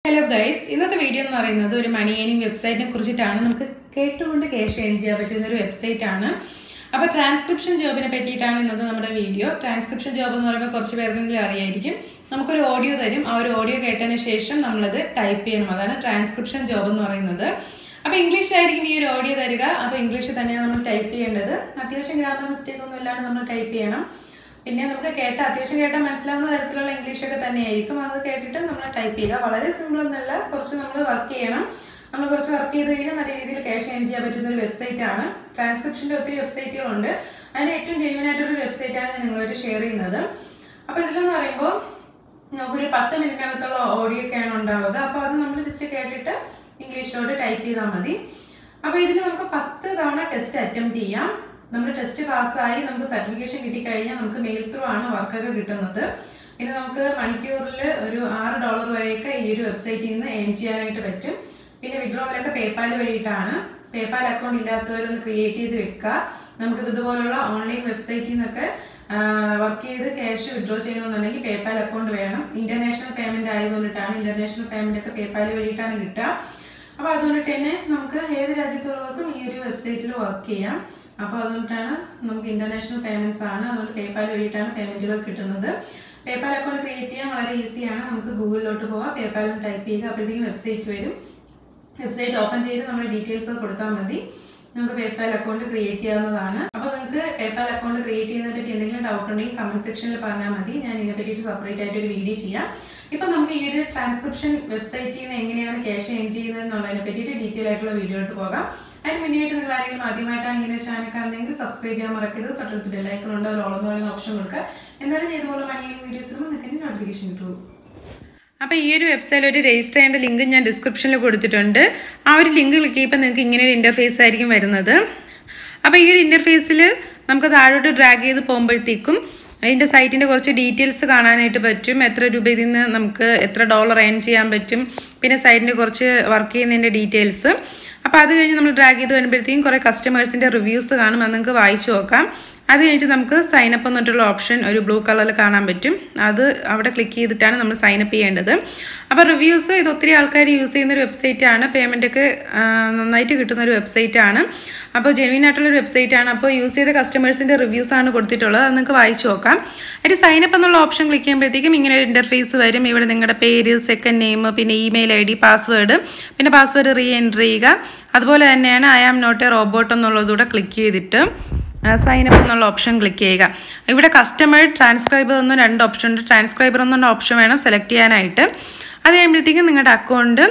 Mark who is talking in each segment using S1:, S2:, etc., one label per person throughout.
S1: hello guys ഇന്നത്തെ video എന്ന് പറയുന്നത് ഒരു മണി ഏണിംഗ് വെബ്സൈറ്റിനെ കുറിച്ചിട്ടാണ് നമുക്ക് കേട്ടുകൊണ്ട് ക്യാഷ് ഏൺ ചെയ്യാൻ പറ്റുന്ന ഒരു വെബ്സൈറ്റ് ആണ് അപ്പോൾ ട്രാൻസ്ക്രിപ്ഷൻ ജോബിനെ പറ്റിയിട്ടാണ് ഇന്നത്തെ നമ്മുടെ വീഡിയോ ട്രാൻസ്ക്രിപ്ഷൻ ജോബ് എന്ന് പറയുമ്പോൾ കുറച്ച് പേർക്കെങ്കിലും അറിയായിരിക്കും നമുക്കൊരു ഓഡിയോ തരും ആ ഒരു ഓഡിയോ കേട്ടതിന് ശേഷം നമ്മളത് ടൈപ്പ് ചെയ്യണം അതാണ് ട്രാൻസ്ക്രിപ്ഷൻ ജോബ് എന്ന് പറയുന്നത് അപ്പോൾ ഇംഗ്ലീഷിലായിരിക്കും ഈ ഒരു ഓഡിയോ തരിക അപ്പോൾ ഇംഗ്ലീഷിൽ തന്നെയാണ് നമ്മൾ ടൈപ്പ് ചെയ്യേണ്ടത് അത്യാവശ്യം ഗ്രാമർ മിസ്റ്റേക്ക് ഒന്നും ഇല്ലാണ്ട് നമ്മൾ ടൈപ്പ് ചെയ്യണം പിന്നെ നമുക്ക് കേട്ട അത്യാവശ്യം കേട്ടാൽ മനസ്സിലാവുന്ന തരത്തിലുള്ള ഇംഗ്ലീഷൊക്കെ തന്നെയായിരിക്കും അത് കേട്ടിട്ട് നമ്മൾ ടൈപ്പ് ചെയ്യുക വളരെ സിമ്പിൾ എന്നല്ല കുറച്ച് നമ്മൾ വർക്ക് ചെയ്യണം നമ്മൾ കുറച്ച് വർക്ക് ചെയ്ത് കഴിഞ്ഞാൽ നല്ല രീതിയിൽ ക്യാഷ് ഏൺ ചെയ്യാൻ പറ്റുന്ന ഒരു വെബ്സൈറ്റ് ആണ് ട്രാൻസ്ക്രിപ്ഷൻ്റെ ഒത്തിരി വെബ്സൈറ്റുകളുണ്ട് അതിൽ ഏറ്റവും ജെന്യൂൻ ആയിട്ടുള്ള ഒരു വെബ്സൈറ്റാണ് ഞാൻ നിങ്ങളുമായിട്ട് ഷെയർ ചെയ്യുന്നത് അപ്പോൾ ഇതിലെന്ന് പറയുമ്പോൾ നമുക്കൊരു പത്ത് മിനിറ്റിനകത്തുള്ള ഓഡിയോ ഒക്കെയാണ് ഉണ്ടാവുക അപ്പോൾ അത് നമ്മൾ ജസ്റ്റ് കേട്ടിട്ട് ഇംഗ്ലീഷിലോട്ട് ടൈപ്പ് ചെയ്താൽ മതി അപ്പോൾ ഇതിൽ നമുക്ക് പത്ത് തവണ ടെസ്റ്റ് അറ്റംപ്റ്റ് ചെയ്യാം നമ്മൾ ടെസ്റ്റ് പാസ്സായി നമുക്ക് സർട്ടിഫിക്കേഷൻ കിട്ടിക്കഴിഞ്ഞാൽ നമുക്ക് മെയിൽ ത്രൂ ആണ് വർക്കൊക്കെ കിട്ടുന്നത് പിന്നെ നമുക്ക് മണിക്കൂറിൽ ഒരു ആറ് ഡോളർ വരെയൊക്കെ ഈ ഒരു വെബ്സൈറ്റിൽ നിന്ന് ഏൺ ചെയ്യാനായിട്ട് പറ്റും പിന്നെ വിഡ്രോവലൊക്കെ പേപ്പാൽ വഴിയിട്ടാണ് പേപ്പാൽ അക്കൗണ്ട് ഇല്ലാത്തവരൊന്ന് ക്രിയേറ്റ് ചെയ്ത് വെക്കുക നമുക്ക് ഇതുപോലുള്ള ഓൺലൈൻ വെബ്സൈറ്റിൽ നിന്നൊക്കെ വർക്ക് ചെയ്ത് ക്യാഷ് വിഡ്രോ ചെയ്യണമെന്നുണ്ടെങ്കിൽ പേപ്പാൽ അക്കൗണ്ട് വേണം ഇന്റർനാഷണൽ പേയ്മെന്റ് ആയതുകൊണ്ടിട്ടാണ് ഇന്റർനാഷണൽ പേയ്മെന്റ് ഒക്കെ പേപ്പാൽ വഴിയിട്ടാണ് കിട്ടുക അപ്പോൾ അതുകൊണ്ടിട്ട് തന്നെ നമുക്ക് ഏത് രാജ്യത്തുള്ളവർക്കും ഈ ഒരു വെബ്സൈറ്റിൽ വർക്ക് ചെയ്യാം അപ്പോൾ അതുകൊണ്ടാണ് നമുക്ക് ഇന്റർനാഷണൽ പേയ്മെന്റ്സ് ആണ് അതുകൊണ്ട് പേപ്പാൽ വഴിയിട്ടാണ് പേയ്മെന്റുകൾ കിട്ടുന്നത് പേപ്പാൽ അക്കൗണ്ട് ക്രിയേറ്റ് ചെയ്യാൻ വളരെ ഈസിയാണ് നമുക്ക് ഗൂഗിളിലോട്ട് പോകാം പേപ്പാൽ ടൈപ്പ് ചെയ്യുക അപ്പോഴത്തേക്കും വെബ്സൈറ്റ് വരും വെബ്സൈറ്റ് ഓപ്പൺ ചെയ്ത് നമ്മുടെ ഡീറ്റെയിൽസ് കൊടുത്താൽ മതി നമുക്ക് പേപ്പാൽ അക്കൗണ്ട് ക്രിയേറ്റ് ചെയ്യാവുന്നതാണ് അപ്പോൾ നിങ്ങൾക്ക് പേപ്പാൽ അക്കൗണ്ട് ക്രിയേറ്റ് ചെയ്യുന്നതിനെ പറ്റി എന്തെങ്കിലും ഡൗട്ട് ഉണ്ടെങ്കിൽ കമന്റ് സെക്ഷനിൽ പറഞ്ഞാൽ മതി ഞാൻ ഇതിനെ പറ്റിയിട്ട് സെപ്പറേറ്റ് ആയിട്ട് ഒരു വീഡിയോ ചെയ്യാം ഇപ്പൊ നമുക്ക് ഈ ഒരു ട്രാൻസ്ക്രിപ്ഷൻ വെബ്സൈറ്റിൽ നിന്ന് എങ്ങനെയാണ് ക്യാഷ് ഏൺ ചെയ്യുന്നത് എന്നുള്ളതിനെ പറ്റിയിട്ട് ഡീറ്റെയിൽ ആയിട്ടുള്ള വീഡിയോയിട്ട് പോകാം അതിന് മുന്നേയായിട്ട് നിങ്ങൾ ആരെങ്കിലും ആദ്യമായിട്ടാണ് ഇങ്ങനെ ചാനൽ കാണുന്നതെങ്കിൽ സബ്സ്ക്രൈബ് ചെയ്യാൻ മറക്കരുത് തൊട്ടടുത്ത് ബെല്ലൈക്കൺ ഉണ്ട് ഓൾ എന്ന് പറയുന്ന ഓപ്ഷൻ കൊടുക്കുക എന്നാലും ഞാൻ ഇതുപോലെ മണി വീഡിയോസ് ഇടുമ്പോൾ നിങ്ങൾക്ക് നോട്ടിഫിക്കേഷൻ കിട്ടുള്ളൂ അപ്പോൾ ഈ ഒരു വെബ്സൈറ്റിൽ ഒരു രജിസ്റ്റർ ചെയ്യേണ്ട ലിങ്ക് ഞാൻ ഡിസ്ക്രിപ്ഷനിൽ കൊടുത്തിട്ടുണ്ട് ആ ഒരു ലിങ്ക് ക്ലിക്ക് ചെയ്യുമ്പോൾ നിങ്ങൾക്ക് ഇങ്ങനെ ഒരു ഇൻ്റർഫേസ് ആയിരിക്കും വരുന്നത് അപ്പോൾ ഈ ഒരു ഇൻ്റർഫേസിൽ നമുക്ക് താഴോട്ട് ഡ്രാഗ് ചെയ്ത് പോകുമ്പോഴത്തേക്കും അതിൻ്റെ സൈറ്റിൻ്റെ കുറച്ച് ഡീറ്റെയിൽസ് കാണാനായിട്ട് പറ്റും എത്ര രൂപ ഇതിൽ നിന്ന് നമുക്ക് എത്ര ഡോളർ ഏൺ ചെയ്യാൻ പറ്റും പിന്നെ സൈറ്റിൻ്റെ കുറച്ച് വർക്ക് ചെയ്യുന്നതിൻ്റെ ഡീറ്റെയിൽസ് അപ്പോൾ അത് കഴിഞ്ഞ് നമ്മൾ ഡ്രാഗ് ചെയ്ത് വരുമ്പോഴത്തേക്കും കുറേ കസ്റ്റമേഴ്സിൻ്റെ റിവ്യൂസ് കാണും അത് നിങ്ങൾക്ക് വായിച്ചു നോക്കാം അത് കഴിഞ്ഞിട്ട് നമുക്ക് സൈനപ്പ് എന്നിട്ടുള്ള ഓപ്ഷൻ ഒരു ബ്ലൂ കളറിൽ കാണാൻ പറ്റും അത് അവിടെ ക്ലിക്ക് ചെയ്തിട്ടാണ് നമ്മൾ സൈനപ്പ് ചെയ്യേണ്ടത് അപ്പോൾ റിവ്യൂസ് ഇത് ഒത്തിരി ആൾക്കാർ യൂസ് ചെയ്യുന്ന ഒരു വെബ്സൈറ്റ് ആണ് പേയ്മെൻ്റ് ഒക്കെ നന്നായിട്ട് കിട്ടുന്ന ഒരു വെബ്സൈറ്റ് ആണ് അപ്പോൾ ജെനുവിൻ ആയിട്ടുള്ള ഒരു വെബ്സൈറ്റ് ആണ് അപ്പോൾ യൂസ് ചെയ്ത കസ്റ്റമേഴ്സിൻ്റെ റിവ്യൂസ് ആണ് കൊടുത്തിട്ടുള്ളത് അത് നിങ്ങൾക്ക് വായിച്ചു നോക്കാം അതിൽ സൈനപ്പ് എന്നുള്ള ഓപ്ഷൻ ക്ലിക്ക് ചെയ്യുമ്പോഴത്തേക്കും ഇങ്ങനെ ഒരു ഇൻ്റർഫേസ് വരും ഇവിടെ നിങ്ങളുടെ പേര് സെക്കൻഡ് നെയിം പിന്നെ ഇമെയിൽ ഐ ഡി പാസ്വേഡ് പിന്നെ പാസ്വേഡ് റീ എൻട്രി ചെയ്യുക അതുപോലെ തന്നെയാണ് I am not a robot എന്നുള്ളതുകൂടെ ക്ലിക്ക് ചെയ്തിട്ട് സൈൻ അപ്പ് എന്നുള്ള ഓപ്ഷൻ ക്ലിക്ക് ചെയ്യുക ഇവിടെ കസ്റ്റമർ ട്രാൻസ്ക്രൈബർ എന്ന രണ്ട് ഓപ്ഷൻ ഉണ്ട് ട്രാൻസ്ക്രൈബർ എന്നുള്ള ഓപ്ഷൻ വേണം സെലക്ട് ചെയ്യാനായിട്ട് അത് കഴിയുമ്പോഴത്തേക്കും നിങ്ങളുടെ അക്കൗണ്ട്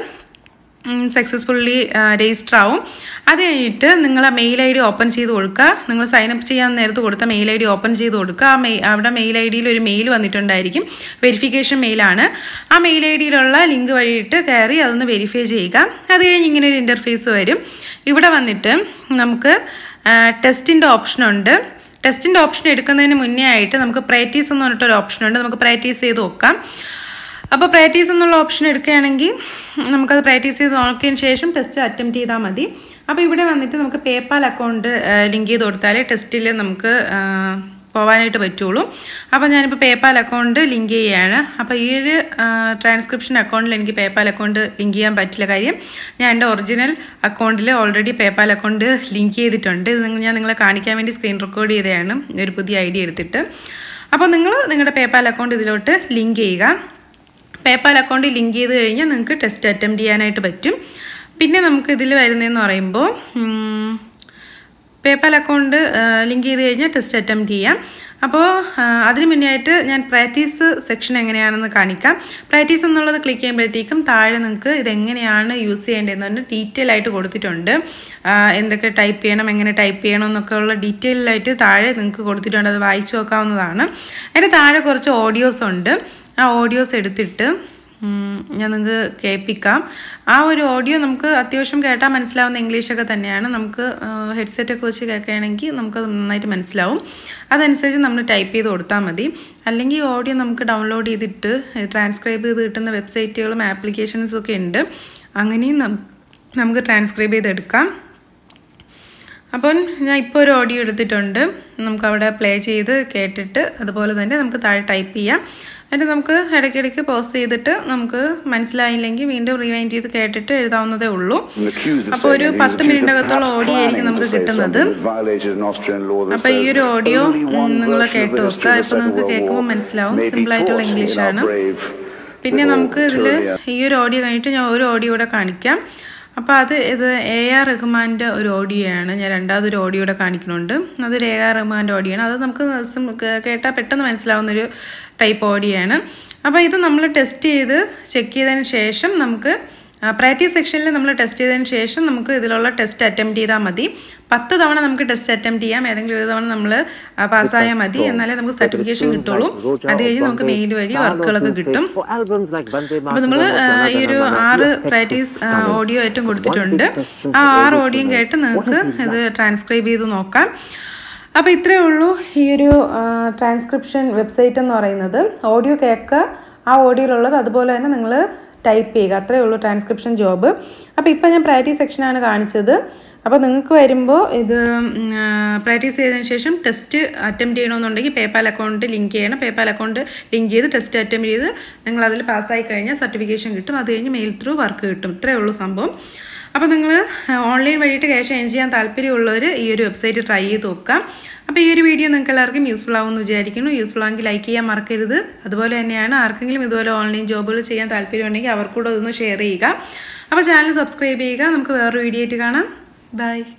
S1: സക്സസ്ഫുള്ളി രജിസ്റ്റർ ആവും അത് കഴിഞ്ഞിട്ട് നിങ്ങൾ ആ മെയിൽ ഐ ഡി ഓപ്പൺ ചെയ്ത് കൊടുക്കുക നിങ്ങൾ സൈൻ അപ്പ് ചെയ്യാൻ നേരത്ത് കൊടുത്ത മെയിൽ ഐ ഡി ഓപ്പൺ ചെയ്ത് കൊടുക്കുക ആ മെയ് അവിടെ മെയിൽ ഐ ഡിയിൽ ഒരു മെയിൽ വന്നിട്ടുണ്ടായിരിക്കും വെരിഫിക്കേഷൻ മെയിലാണ് ആ മെയിൽ ഐ ഡിയിലുള്ള ലിങ്ക് വഴിയിട്ട് കയറി അതൊന്ന് വെരിഫൈ ചെയ്യുക അത് കഴിഞ്ഞ് ഇങ്ങനെ ഒരു ഇൻ്റർഫേസ് വരും ഇവിടെ വന്നിട്ട് നമുക്ക് ടെസ്റ്റിൻ്റെ ഓപ്ഷനുണ്ട് ടെസ്റ്റിൻ്റെ ഓപ്ഷൻ എടുക്കുന്നതിന് മുന്നേ ആയിട്ട് നമുക്ക് പ്രാക്ടീസ് എന്ന് പറഞ്ഞിട്ടൊരു ഓപ്ഷനുണ്ട് നമുക്ക് പ്രാക്ടീസ് ചെയ്ത് നോക്കാം അപ്പോൾ പ്രാക്ടീസ് എന്നുള്ള ഓപ്ഷൻ എടുക്കുകയാണെങ്കിൽ നമുക്കത് പ്രാക്ടീസ് ചെയ്ത് നോക്കിയതിന് ശേഷം ടെസ്റ്റ് അറ്റംപ്റ്റ് ചെയ്താൽ മതി അപ്പോൾ ഇവിടെ വന്നിട്ട് നമുക്ക് പേപ്പാൽ അക്കൗണ്ട് ലിങ്ക് ചെയ്ത് കൊടുത്താലേ ടെസ്റ്റിൽ നമുക്ക് പോകാനായിട്ട് പറ്റുള്ളൂ അപ്പോൾ ഞാനിപ്പോൾ പേപ്പാൽ അക്കൗണ്ട് ലിങ്ക് ചെയ്യുകയാണ് അപ്പോൾ ഈ ഒരു ട്രാൻസ്ക്രിപ്ഷൻ അക്കൗണ്ടിൽ എനിക്ക് പേപ്പാൽ അക്കൗണ്ട് ലിങ്ക് ചെയ്യാൻ പറ്റില്ല കാര്യം ഞാൻ എൻ്റെ ഒറിജിനൽ അക്കൗണ്ടിൽ ഓൾറെഡി പേപ്പാൽ അക്കൗണ്ട് ലിങ്ക് ചെയ്തിട്ടുണ്ട് ഇത് ഞാൻ നിങ്ങളെ കാണിക്കാൻ വേണ്ടി സ്ക്രീൻ റെക്കോർഡ് ചെയ്തതാണ് ഒരു പുതിയ ഐ ഡി എടുത്തിട്ട് അപ്പോൾ നിങ്ങൾ നിങ്ങളുടെ പേപ്പാൽ അക്കൗണ്ട് ഇതിലോട്ട് ലിങ്ക് ചെയ്യുക പേപ്പാൽ അക്കൗണ്ട് ലിങ്ക് ചെയ്ത് കഴിഞ്ഞാൽ നിങ്ങൾക്ക് ടെസ്റ്റ് അറ്റംപ്റ്റ് ചെയ്യാനായിട്ട് പറ്റും പിന്നെ നമുക്ക് ഇതിൽ വരുന്നതെന്ന് പറയുമ്പോൾ പേപ്പാൽ അക്കൗണ്ട് ലിങ്ക് ചെയ്ത് കഴിഞ്ഞാൽ ടെസ്റ്റ് അറ്റംപ്റ്റ് ചെയ്യാം അപ്പോൾ അതിന് മുന്നേ ആയിട്ട് ഞാൻ പ്രാക്ടീസ് സെക്ഷൻ എങ്ങനെയാണെന്ന് കാണിക്കാം പ്രാക്ടീസ് എന്നുള്ളത് ക്ലിക്ക് ചെയ്യുമ്പോഴത്തേക്കും താഴെ നിങ്ങൾക്ക് ഇതെങ്ങനെയാണ് യൂസ് ചെയ്യേണ്ടതെന്ന് പറഞ്ഞ് ഡീറ്റെയിൽ ആയിട്ട് കൊടുത്തിട്ടുണ്ട് എന്തൊക്കെ ടൈപ്പ് ചെയ്യണം എങ്ങനെ ടൈപ്പ് ചെയ്യണം എന്നൊക്കെ ഉള്ള ഡീറ്റെയിൽ ആയിട്ട് താഴെ നിങ്ങൾക്ക് കൊടുത്തിട്ടുണ്ട് അത് വായിച്ചു നോക്കാവുന്നതാണ് അതിൻ്റെ താഴെ കുറച്ച് ഓഡിയോസ് ഉണ്ട് ആ ഓഡിയോസ് എടുത്തിട്ട് ഞാൻ നിങ്ങൾക്ക് കേൾപ്പിക്കാം ആ ഒരു ഓഡിയോ നമുക്ക് അത്യാവശ്യം കേട്ടാൽ മനസ്സിലാവുന്ന ഇംഗ്ലീഷൊക്കെ തന്നെയാണ് നമുക്ക് ഹെഡ്സെറ്റൊക്കെ വെച്ച് കേൾക്കുകയാണെങ്കിൽ നമുക്കത് നന്നായിട്ട് മനസ്സിലാവും അതനുസരിച്ച് നമ്മൾ ടൈപ്പ് ചെയ്ത് കൊടുത്താൽ മതി അല്ലെങ്കിൽ ഓഡിയോ നമുക്ക് ഡൗൺലോഡ് ചെയ്തിട്ട് ട്രാൻസ്ക്രൈബ് ചെയ്ത് കിട്ടുന്ന വെബ്സൈറ്റുകളും ആപ്ലിക്കേഷൻസും ഒക്കെ ഉണ്ട് അങ്ങനെയും നമുക്ക് ട്രാൻസ്ക്രൈബ് ചെയ്തെടുക്കാം അപ്പം ഞാൻ ഇപ്പോൾ ഒരു ഓഡിയോ എടുത്തിട്ടുണ്ട് നമുക്കവിടെ പ്ലേ ചെയ്ത് കേട്ടിട്ട് അതുപോലെ തന്നെ നമുക്ക് താഴെ ടൈപ്പ് ചെയ്യാം എന്നിട്ട് നമുക്ക് ഇടയ്ക്കിടയ്ക്ക് പോസ്റ്റ് ചെയ്തിട്ട് നമുക്ക് മനസ്സിലായില്ലെങ്കിൽ വീണ്ടും റിവൈൻഡ് ചെയ്ത് കേട്ടിട്ട് എഴുതാവുന്നതേ ഉള്ളൂ അപ്പോൾ ഒരു പത്ത് മിനിറ്റിനകത്തുള്ള ഓഡിയോ ആയിരിക്കും നമുക്ക് കിട്ടുന്നത് അപ്പോൾ ഈ ഒരു ഓഡിയോ നിങ്ങൾ കേട്ട് വെക്കുക ഇപ്പോൾ നിങ്ങൾക്ക് കേൾക്കുമ്പോൾ മനസ്സിലാവും സിമ്പിളായിട്ടുള്ള ഇംഗ്ലീഷാണ് പിന്നെ നമുക്ക് ഇതിൽ ഈ ഒരു ഓഡിയോ കഴിഞ്ഞിട്ട് ഞാൻ ഒരു ഓഡിയോ കൂടെ കാണിക്കാം അപ്പോൾ അത് ഇത് എ ആർ റഹ്മാൻ്റെ ഒരു ഓഡിയോ ആണ് ഞാൻ രണ്ടാമതൊരു ഓഡിയോ കൂടെ കാണിക്കുന്നുണ്ട് അതൊരു എ ആർ റഹ്മാൻ്റെ ഓഡിയോ ആണ് അത് നമുക്ക് സിം- കേ- കേട്ടാൽ പെട്ടെന്ന് മനസ്സിലാവുന്നൊരു ടൈപ്പ് ഓഡിയോ ആണ് അപ്പോൾ ഇത് നമ്മൾ ടെസ്റ്റ് ചെയ്ത് ചെക്ക് ചെയ്തതിന് ശേഷം നമുക്ക് പ്രാക്ടീസ് സെക്ഷനിൽ നമ്മൾ ടെസ്റ്റ് ചെയ്തതിന് ശേഷം നമുക്ക് ഇതിലുള്ള ടെസ്റ്റ് അറ്റംപ്റ്റ് ചെയ്താൽ മതി പത്ത് തവണ നമുക്ക് ടെസ്റ്റ് അറ്റംപ്റ്റ് ചെയ്യാം ഏതെങ്കിലും ഒരു തവണ നമ്മൾ പാസ്സായാൽ മതി എന്നാലേ നമുക്ക് സർട്ടിഫിക്കേഷൻ കിട്ടുള്ളൂ അത് കഴിഞ്ഞ് നമുക്ക് മെയിൽ വഴി വർക്കുകളൊക്കെ കിട്ടും അപ്പോൾ നമ്മൾ ഈ ഒരു ആറ് പ്രാക്ടീസ് ഓഡിയോ ഏറ്റവും കൊടുത്തിട്ടുണ്ട് ആ ആറ് ഓഡിയോയും കേട്ട് നിങ്ങൾക്ക് ഇത് ട്രാൻസ്ക്രൈബ് ചെയ്ത് നോക്കാം അപ്പോൾ ഇത്രയേ ഉള്ളൂ ഈ ഒരു ട്രാൻസ്ക്രിപ്ഷൻ വെബ്സൈറ്റ് എന്ന് പറയുന്നത് ഓഡിയോ കേൾക്കുക ആ ഓഡിയോയിലുള്ളത് അതുപോലെ തന്നെ നിങ്ങൾ ടൈപ്പ് ചെയ്യുക അത്രയേ ഉള്ളൂ ട്രാൻസ്ക്രിപ്ഷൻ ജോബ് അപ്പോൾ ഇപ്പോൾ ഞാൻ പ്രാക്ടീസ് സെക്ഷനാണ് കാണിച്ചത് അപ്പോൾ നിങ്ങൾക്ക് വരുമ്പോൾ ഇത് പ്രാക്ടീസ് ചെയ്തതിന് ശേഷം ടെസ്റ്റ് അറ്റംപ്റ്റ് ചെയ്യണമെന്നുണ്ടെങ്കിൽ പേപ്പാൽ അക്കൗണ്ട് ലിങ്ക് ചെയ്യണം പേപ്പാൽ അക്കൗണ്ട് ലിങ്ക് ചെയ്ത് ടെസ്റ്റ് അറ്റംപ്റ്റ് ചെയ്ത് നിങ്ങൾ അതിൽ പാസ്സായി കഴിഞ്ഞാൽ സർട്ടിഫിക്കേഷൻ കിട്ടും അത് കഴിഞ്ഞ് മെയിൽ ത്രൂ വർക്ക് കിട്ടും ഇത്രയേ ഉള്ളൂ സംഭവം അപ്പോൾ നിങ്ങൾ ഓൺലൈൻ വഴിയിട്ട് ക്യാഷ് ഏൺ ചെയ്യാൻ താല്പര്യമുള്ളവർ ഈ ഒരു വെബ്സൈറ്റ് ട്രൈ ചെയ്ത് നോക്കാം അപ്പോൾ ഈ ഒരു വീഡിയോ നിങ്ങൾക്ക് എല്ലാവർക്കും യൂസ്ഫുൾ ആവുമെന്ന് വിചാരിക്കുന്നു യൂസ്ഫുൾ ആണെങ്കിൽ ലൈക്ക് ചെയ്യാൻ മറക്കരുത് അതുപോലെ തന്നെയാണ് ആർക്കെങ്കിലും ഇതുപോലെ ഓൺലൈൻ ജോബുകൾ ചെയ്യാൻ താല്പര്യമുണ്ടെങ്കിൽ അവർക്കൂടെ ഒന്ന് ഷെയർ ചെയ്യുക അപ്പോൾ ചാനൽ സബ്സ്ക്രൈബ് ചെയ്യുക നമുക്ക് വേറൊരു വീഡിയോ ആയിട്ട് കാണാം ബൈ